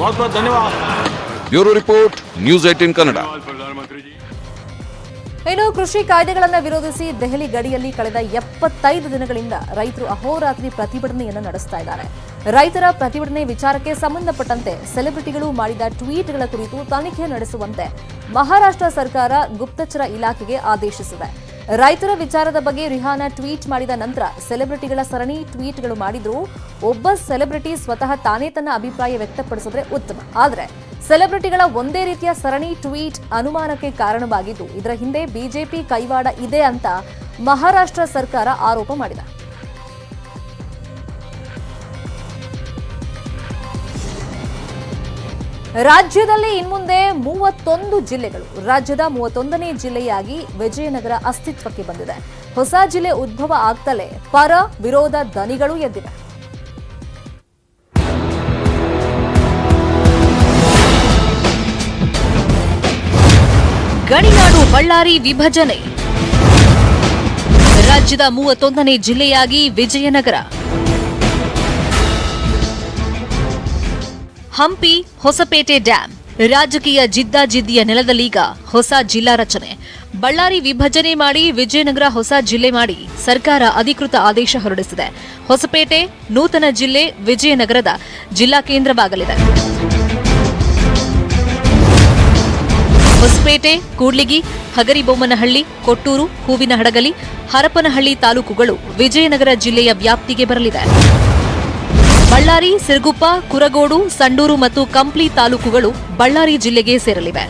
बहुत बहुत धन्यवाद bureau report news eighteen Kannada प्रधानमंत्री जी ಇನ್ನು ಕೃಷಿ ಕಾಯ್ದೆಗಳನ್ನು ವಿರೋಧಿಸಿ ದೆಹಲಿ ಗಡಿಯಲ್ಲಿ ಕಳೆದ ಎಪ್ಪತ್ತೈದು ದಿನಗಳಿಂದ ರೈತರು ಅಹೋರಾತ್ರಿ ಪ್ರತಿಭಟನೆಯನ್ನು ನಡೆಸ್ತಾ ಇದ್ದಾರೆ ರೈತರ ಪ್ರತಿಭಟನೆ ವಿಚಾರಕ್ಕೆ ಸಂಬಂಧಪಟ್ಟಂತೆ ಸೆಲೆಬ್ರಿಟಿಗಳು ಮಾಡಿದ ಟ್ವೀಟ್ಗಳ ಕುರಿತು ತನಿಖೆ ನಡೆಸುವಂತೆ ಮಹಾರಾಷ್ಟ್ರ ಸರ್ಕಾರ ಗುಪ್ತಚರ ಇಲಾಖೆಗೆ ಆದೇಶಿಸಿದೆ ರೈತರ ವಿಚಾರದ ಬಗ್ಗೆ ರಿಹಾನಾ ಟ್ವೀಟ್ ಮಾಡಿದ ನಂತರ ಸೆಲೆಬ್ರಿಟಿಗಳ ಸರಣಿ ಟ್ವೀಟ್ಗಳು ಮಾಡಿದ್ರು ಒಬ್ಬ ಸೆಲೆಬ್ರಿಟಿ ಸ್ವತಃ ತಾನೇ ತನ್ನ ಅಭಿಪ್ರಾಯ ವ್ಯಕ್ತಪಡಿಸಿದ್ರೆ ಉತ್ತಮ ಆದರೆ ಸೆಲೆಬ್ರಿಟಿಗಳ ಒಂದೇ ರೀತಿಯ ಸರಣಿ ಟ್ವೀಟ್ ಅನುಮಾನಕ್ಕೆ ಕಾರಣವಾಗಿದ್ದು ಇದರ ಹಿಂದೆ ಬಿಜೆಪಿ ಕೈವಾಡ ಇದೆ ಅಂತ ಮಹಾರಾಷ್ಟ್ರ ಸರ್ಕಾರ ಆರೋಪ ಮಾಡಿದೆ ರಾಜ್ಯದಲ್ಲಿ ಇನ್ಮುಂದೆ ಮೂವತ್ತೊಂದು ಜಿಲ್ಲೆಗಳು ರಾಜ್ಯದ ಮೂವತ್ತೊಂದನೇ ಜಿಲ್ಲೆಯಾಗಿ ವಿಜಯನಗರ ಅಸ್ತಿತ್ವಕ್ಕೆ ಬಂದಿದೆ ಹೊಸ ಜಿಲ್ಲೆ ಉದ್ಭವ ಆಗ್ತಲೇ ಪರ ವಿರೋಧ ದನಿಗಳು ಎದ್ದಿವೆ ಗಣಿನಾಡು ಬಳ್ಳಾರಿ ವಿಭಜನೆ ರಾಜ್ಯದ ಮೂವತ್ತೊಂದನೇ ಜಿಲ್ಲೆಯಾಗಿ ವಿಜಯನಗರ ಹಂಪಿ ಹೊಸಪೇಟೆ ಡ್ಯಾಂ ರಾಜಕೀಯ ಜಿದ್ದಾಜಿದ್ದಿಯ ನೆಲದಲ್ಲೀಗ ಹೊಸ ಜಿಲ್ಲಾ ರಚನೆ ಬಳ್ಳಾರಿ ವಿಭಜನೆ ಮಾಡಿ ವಿಜಯನಗರ ಹೊಸ ಜಿಲ್ಲೆ ಮಾಡಿ ಸರ್ಕಾರ ಅಧಿಕೃತ ಆದೇಶ ಹೊರಡಿಸಿದೆ ಹೊಸಪೇಟೆ ನೂತನ ಜಿಲ್ಲೆ ವಿಜಯನಗರದ ಜಿಲ್ಲಾ ಕೇಂದ್ರವಾಗಲಿದೆ ಹೊಸಪೇಟೆ ಕೂಡ್ಲಿಗಿ ಹಗರಿಬೊಮ್ಮನಹಳ್ಳಿ ಕೊಟ್ಟೂರು ಹೂವಿನಹಡಗಲಿ ಹರಪನಹಳ್ಳಿ ತಾಲೂಕುಗಳು ವಿಜಯನಗರ ಜಿಲ್ಲೆಯ ವ್ಯಾಪ್ತಿಗೆ ಬರಲಿದೆ ಬಳ್ಳಾರಿ ಸಿರುಗುಪ್ಪ ಕುರಗೋಡು ಸಂಡೂರು ಮತ್ತು ಕಂಪ್ಲಿ ತಾಲೂಕುಗಳು ಬಳ್ಳಾರಿ ಜಿಲ್ಲೆಗೆ ಸೇರಲಿವೆ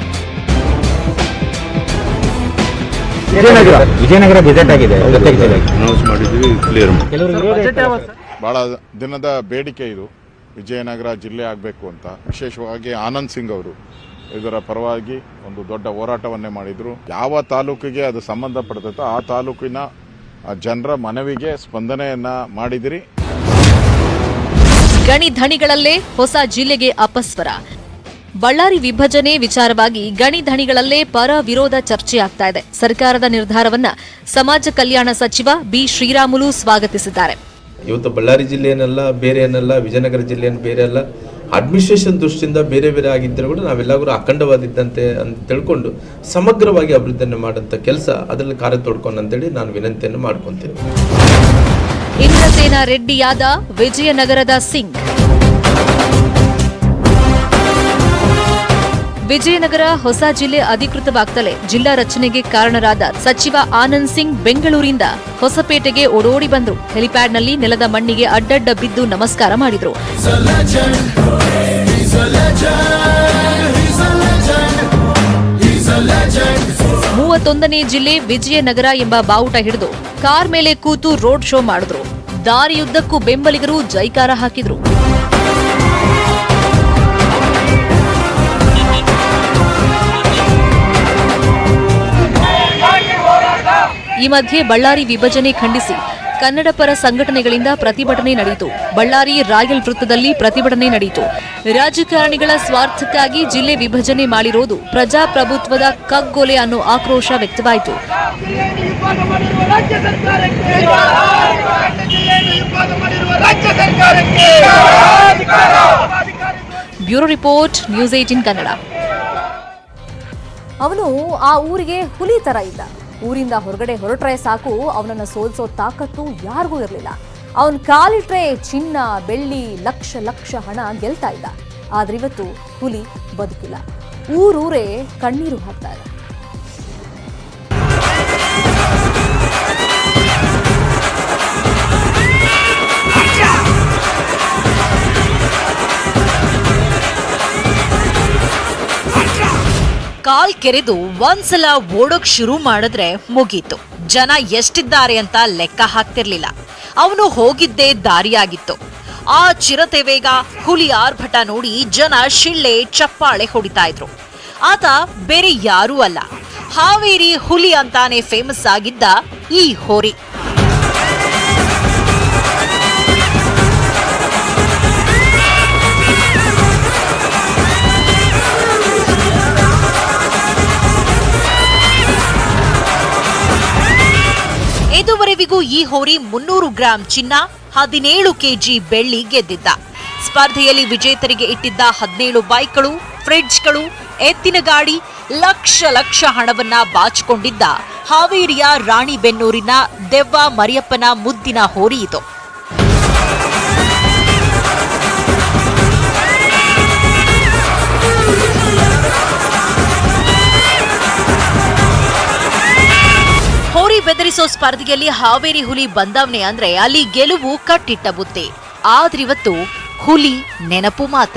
ವಿಜಯನಗರ ವಿಜಯನಗರ ಗೆಜೆಟ್ ಆಗಿದೆ ಅನೌನ್ಸ್ ಮಾಡಿದ್ವಿ ಕ್ಲಿಯರ್ ಭಾಳ ದಿನದ ಬೇಡಿಕೆ ಇದು ವಿಜಯನಗರ ಜಿಲ್ಲೆ ಆಗಬೇಕು ಅಂತ ವಿಶೇಷವಾಗಿ ಆನಂದ್ ಸಿಂಗ್ ಅವರು ಇದರ ಪರವಾಗಿ ಒಂದು ದೊಡ್ಡ ಹೋರಾಟವನ್ನೇ ಮಾಡಿದ್ರು ಯಾವ ತಾಲೂಕಿಗೆ ಅದು ಸಂಬಂಧಪಡ್ತೈತೋ ಆ ತಾಲೂಕಿನ ಜನರ ಮನವಿಗೆ ಸ್ಪಂದನೆಯನ್ನ ಮಾಡಿದಿರಿ ಗಣಿ ಧಣಿಗಳಲ್ಲೇ ಹೊಸ ಜಿಲ್ಲೆಗೆ ಅಪಸ್ವರ ಬಳ್ಳಾರಿ ವಿಭಜನೆ ವಿಚಾರವಾಗಿ ಗಣಿ ಧಣಿಗಳಲ್ಲೇ ಪರ ವಿರೋಧ ಚರ್ಚೆಯಾಗ್ತಾ ಇದೆ ಸರ್ಕಾರದ ನಿರ್ಧಾರವನ್ನ ಸಮಾಜ ಕಲ್ಯಾಣ ಸಚಿವ ಬಿ ಶ್ರೀರಾಮುಲು ಸ್ವಾಗತಿಸಿದ್ದಾರೆ ಇವತ್ತು ಬಳ್ಳಾರಿ ಜಿಲ್ಲೆಯನ್ನೆಲ್ಲ ಬೇರೆ ಏನಲ್ಲ ವಿಜಯನಗರ ಜಿಲ್ಲೆಯನ್ನು ಬೇರೆ ಅಲ್ಲ ಅಡ್ಮಿನಿಸ್ಟ್ರೇಷನ್ ದೃಷ್ಟಿಯಿಂದ ಬೇರೆ ಬೇರೆ ಆಗಿದ್ದರೂ ಕೂಡ ನಾವೆಲ್ಲರೂ ಅಖಂಡವಾದಿದ್ದಂತೆ ಅಂತ ತಿಳ್ಕೊಂಡು ಸಮಗ್ರವಾಗಿ ಅಭಿವೃದ್ಧಿಯನ್ನು ಮಾಡೋಂಥ ಕೆಲಸ ಅದರಲ್ಲಿ ಕಾರ್ಯ ತೊಡ್ಕೊಂಡು ಅಂತೇಳಿ ನಾನು ವಿನಂತಿಯನ್ನು ಮಾಡ್ಕೊತೀನಿ ಇಂದ್ರಸೇನ ರೆಡ್ಡಿಯಾದ ವಿಜಯನಗರದ ಸಿಂಗ್ ವಿಜಯನಗರ ಹೊಸ ಜಿಲ್ಲೆ ಅಧಿಕೃತವಾಗ್ತಲೇ ಜಿಲ್ಲಾ ರಚನೆಗೆ ಕಾರಣರಾದ ಸಚಿವ ಆನಂದ್ ಸಿಂಗ್ ಬೆಂಗಳೂರಿಂದ ಹೊಸಪೇಟೆಗೆ ಓಡೋಡಿ ಬಂದ್ರು ಹೆಲಿಪ್ಯಾಡ್ನಲ್ಲಿ ನೆಲದ ಮಣ್ಣಿಗೆ ಅಡ್ಡಡ್ಡ ಬಿದ್ದು ನಮಸ್ಕಾರ ಮಾಡಿದ್ರು ಮೂವತ್ತೊಂದನೇ ಜಿಲ್ಲೆ ವಿಜಯನಗರ ಎಂಬ ಬಾವುಟ ಹಿಡಿದು ಕಾರ್ ಮೇಲೆ ಕೂತು ರೋಡ್ ಶೋ ಮಾಡಿದ್ರು ದಾರಿಯುದ್ದಕ್ಕೂ ಬೆಂಬಲಿಗರು ಜೈಕಾರ ಹಾಕಿದ್ರು ಈ ಮಧ್ಯೆ ಬಳ್ಳಾರಿ ವಿಭಜನೆ ಖಂಡಿಸಿ ಕನ್ನಡ ಪರ ಸಂಘಟನೆಗಳಿಂದ ಪ್ರತಿಭಟನೆ ನಡೆಯಿತು ಬಳ್ಳಾರಿ ರಾಯಲ್ ವೃತ್ತದಲ್ಲಿ ಪ್ರತಿಭಟನೆ ನಡೆಯಿತು ರಾಜಕಾರಣಿಗಳ ಸ್ವಾರ್ಥಕ್ಕಾಗಿ ಜಿಲ್ಲೆ ವಿಭಜನೆ ಮಾಡಿರೋದು ಪ್ರಜಾಪ್ರಭುತ್ವದ ಕಗ್ಗೊಲೆ ಅನ್ನೋ ಆಕ್ರೋಶ ವ್ಯಕ್ತವಾಯಿತು bureau report news eighteen Kannada ಅವನು ಆ ಊರಿಗೆ ಹುಲಿ ತರ ಇದ್ದ ಊರಿಂದ ಹೊರಗಡೆ ಹೊರಟ್ರೆ ಸಾಕು ಅವನನ್ನ ಸೋಲ್ಸೋ ತಾಕತ್ತು ಯಾರಿಗೂ ಇರಲಿಲ್ಲ ಅವನ್ ಕಾಲಿಟ್ರೆ ಚಿನ್ನ ಬೆಳ್ಳಿ ಲಕ್ಷ ಲಕ್ಷ ಹಣ ಗೆಲ್ತಾ ಇದ್ದ ಆದ್ರೆ ಇವತ್ತು ಹುಲಿ ಬದುಕಿಲ್ಲ ಊರೂರೇ ಕಣ್ಣೀರು ಹಾಕ್ತಾ ಇದೆ ಕಾಲ್ ಕೆರೆದು ಒಂದ್ಸಲ ಓಡೋಕ್ ಶುರು ಮಾಡಿದ್ರೆ ಮುಗೀತು ಜನ ಎಷ್ಟಿದ್ದಾರೆ ಅಂತ ಲೆಕ್ಕ ಹಾಕ್ತಿರ್ಲಿಲ್ಲ ಅವನು ಹೋಗಿದ್ದೇ ದಾರಿಯಾಗಿತ್ತು ಆ ಚಿರತೆ ವೇಗ ಹುಲಿ ಆರ್ಭಟ ನೋಡಿ ಜನ ಶಿಳ್ಳೆ ಚಪ್ಪಾಳೆ ಹೊಡಿತಾ ಇದ್ರು ಆತ ಬೇರೆ ಯಾರೂ ಅಲ್ಲ ಹಾವೇರಿ ಹುಲಿ ಅಂತಾನೆ ಫೇಮಸ್ ಆಗಿದ್ದ ಈ ಹೋರಿ ಇದುವರೆವಿಗೂ ಈ ಹೋರಿ ಮುನ್ನೂರು ಗ್ರಾಂ ಚಿನ್ನ ಹದಿನೇಳು ಕೆಜಿ ಬೆಳ್ಳಿ ಗೆದ್ದಿದ್ದ ಸ್ಪರ್ಧೆಯಲ್ಲಿ ವಿಜೇತರಿಗೆ ಇಟ್ಟಿದ್ದ ಹದಿನೇಳು ಬೈಕ್ಗಳು ಫ್ರಿಡ್ಜ್ಗಳು ಎತ್ತಿನ ಗಾಡಿ ಲಕ್ಷ ಲಕ್ಷ ಹಣವನ್ನ ಬಾಚಿಕೊಂಡಿದ್ದ ಹಾವೇರಿಯ ರಾಣಿಬೆನ್ನೂರಿನ ದೆವ್ವ ಮರಿಯಪ್ಪನ ಮುದ್ದಿನ ಹೋರಿ ಇದು ಹೋರಿ ಬೆದರಿಸೋ ಸ್ಪರ್ಧೆಯಲ್ಲಿ ಹಾವೇರಿ ಹುಲಿ ಬಂದವನೆ ಅಂದ್ರೆ ಅಲ್ಲಿ ಗೆಲುವು ಕಟ್ಟಿಟ್ಟ ಬುತ್ತಿ ಆದ್ರಿವತ್ತು ಹುಲಿ ನೆನಪು ಮಾತ್ರ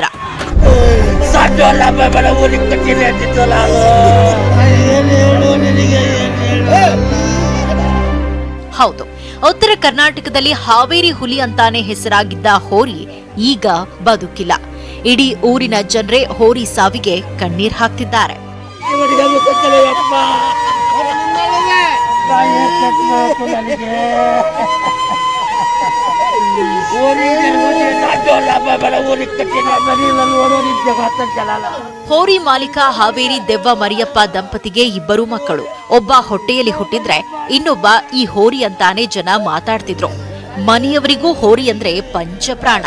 ಹೌದು ಉತ್ತರ ಕರ್ನಾಟಕದಲ್ಲಿ ಹಾವೇರಿ ಹುಲಿ ಅಂತಾನೆ ಹೆಸರಾಗಿದ್ದ ಹೋರಿ ಈಗ ಬದುಕಿಲ್ಲ ಇಡೀ ಊರಿನ ಜನರೇ ಹೋರಿ ಸಾವಿಗೆ ಕಣ್ಣೀರ್ ಹಾಕ್ತಿದ್ದಾರೆ ಹೋರಿ ಮಾಲೀಕ ಹಾವೇರಿ ದೆವ್ವ ಮರಿಯಪ್ಪ ದಂಪತಿಗೆ ಇಬ್ಬರು ಮಕ್ಕಳು ಒಬ್ಬ ಹೊಟ್ಟೆಯಲ್ಲಿ ಹುಟ್ಟಿದ್ರೆ ಇನ್ನೊಬ್ಬ ಈ ಹೋರಿ ಅಂತಾನೆ ಜನ ಮಾತಾಡ್ತಿದ್ರು ಮನೆಯವರಿಗೂ ಹೋರಿ ಅಂದ್ರೆ ಪಂಚಪ್ರಾಣ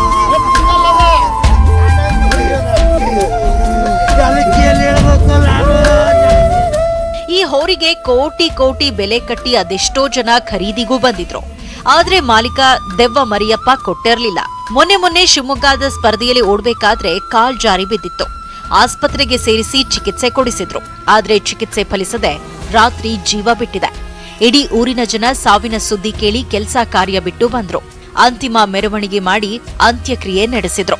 ಈ ಹೋರಿಗೆ ಕೋಟಿ ಕೋಟಿ ಬೆಲೆ ಕಟ್ಟಿ ಅದೆಷ್ಟೋ ಜನ ಖರೀದಿಗೂ ಬಂದಿದ್ರು ಆದ್ರೆ ಮಾಲೀಕ ದೆವ್ವ ಮರಿಯಪ್ಪ ಕೊಟ್ಟಿರ್ಲಿಲ್ಲ ಮೊನ್ನೆ ಮೊನ್ನೆ ಶಿವಮೊಗ್ಗದ ಸ್ಪರ್ಧೆಯಲ್ಲಿ ಓಡ್ಬೇಕಾದ್ರೆ ಕಾಲ್ ಜಾರಿ ಬಿದ್ದಿತ್ತು ಆಸ್ಪತ್ರೆಗೆ ಸೇರಿಸಿ ಚಿಕಿತ್ಸೆ ಕೊಡಿಸಿದ್ರು ಆದ್ರೆ ಚಿಕಿತ್ಸೆ ಫಲಿಸದೆ ರಾತ್ರಿ ಜೀವ ಬಿಟ್ಟಿದೆ ಇಡೀ ಊರಿನ ಜನ ಸಾವಿನ ಸುದ್ದಿ ಕೇಳಿ ಕೆಲಸ ಕಾರ್ಯ ಬಿಟ್ಟು ಬಂದ್ರು ಅಂತಿಮ ಮೆರವಣಿಗೆ ಮಾಡಿ ಅಂತ್ಯಕ್ರಿಯೆ ನಡೆಸಿದ್ರು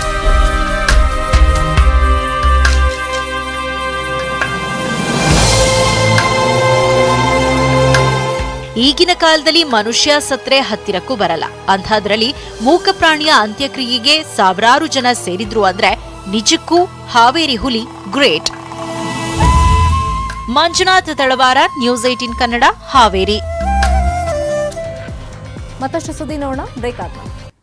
ಈಗಿನ ಕಾಲದಲ್ಲಿ ಮನುಷ್ಯ ಸತ್ರೆ ಹತ್ತಿರಕ್ಕೂ ಬರಲ್ಲ ಅಂಥದ್ರಲ್ಲಿ ಮೂಕ ಪ್ರಾಣಿಯ ಅಂತ್ಯಕ್ರಿಯೆಗೆ ಸಾವಿರಾರು ಜನ ಸೇರಿದ್ರು ಅಂದ್ರೆ ನಿಜಕ್ಕೂ ಹಾವೇರಿ ಹುಲಿ great Manjunath Talawar news eighteen Kannada Haveri ಮತ್ತಷ್ಟು ಸುದ್ದಿ ನೋಡೋಣ ಬ್ರೇಕ್ ಆದ್ಮೇಲೆ